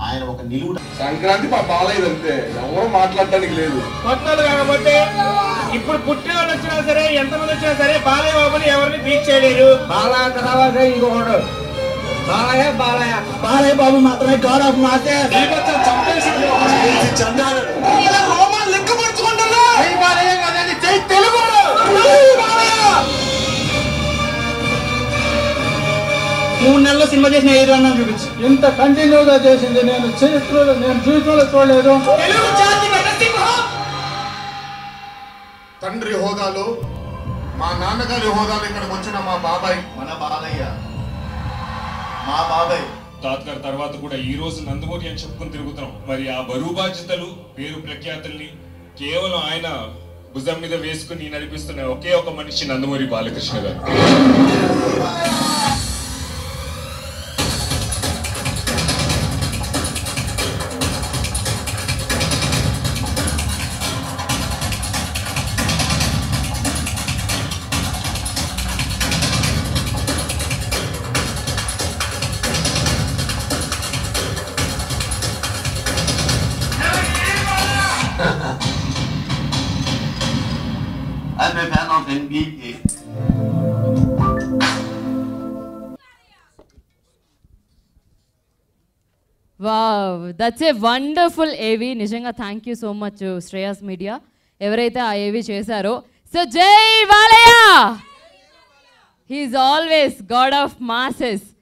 ఆయన ఒక నిలువుట సంక్రాంతి మా బాలయ్య అంతే ఎవరు మాట్లాడటానికి లేదు కొత్తలు కాకపోతే ఇప్పుడు పుట్టిన వాళ్ళు వచ్చినా సరే ఎంతమంది వచ్చినా సరే బాలయ్య బాబుని ఎవరిని బీచ్ చేయలేరు బాలయ్య తర్వాత ఇంకొకడు బాలయ్య బాలయ్య బాలయ్య బాబు మాత్రమే గాడ్ ఆఫ్ మాసే మూడు నెలల్లో సినిమా చేసిన హీరో అన్న చూపించు ఇంత కంటిన్యూగా చేసింది నేను చరిత్రలో నేను జీవితంలో చూడలేదు తెలుగు జాతి నరసింహం తండ్రి హోదాలో మా నాన్నగారి హోదాలో ఇక్కడికి వచ్చిన మా బాబాయ్ మన బాలయ్య మా బాబాయ్ తాతగారి తర్వాత కూడా ఈ రోజు నందమూరి అని చెప్పుకొని తిరుగుతున్నాం మరి ఆ బరువు బాధ్యతలు పేరు ప్రఖ్యాతుల్ని కేవలం ఆయన భుజం మీద వేసుకుని నడిపిస్తున్న ఒకే ఒక మనిషి నందమూరి బాలకృష్ణ గారు I'm a fan of NBA. Wow that's a wonderful AV నిజంగా thank you so much Shreyas media ఎవరైతే ఆ ఏవి చేశారో so Jai Balayya he's always god of masses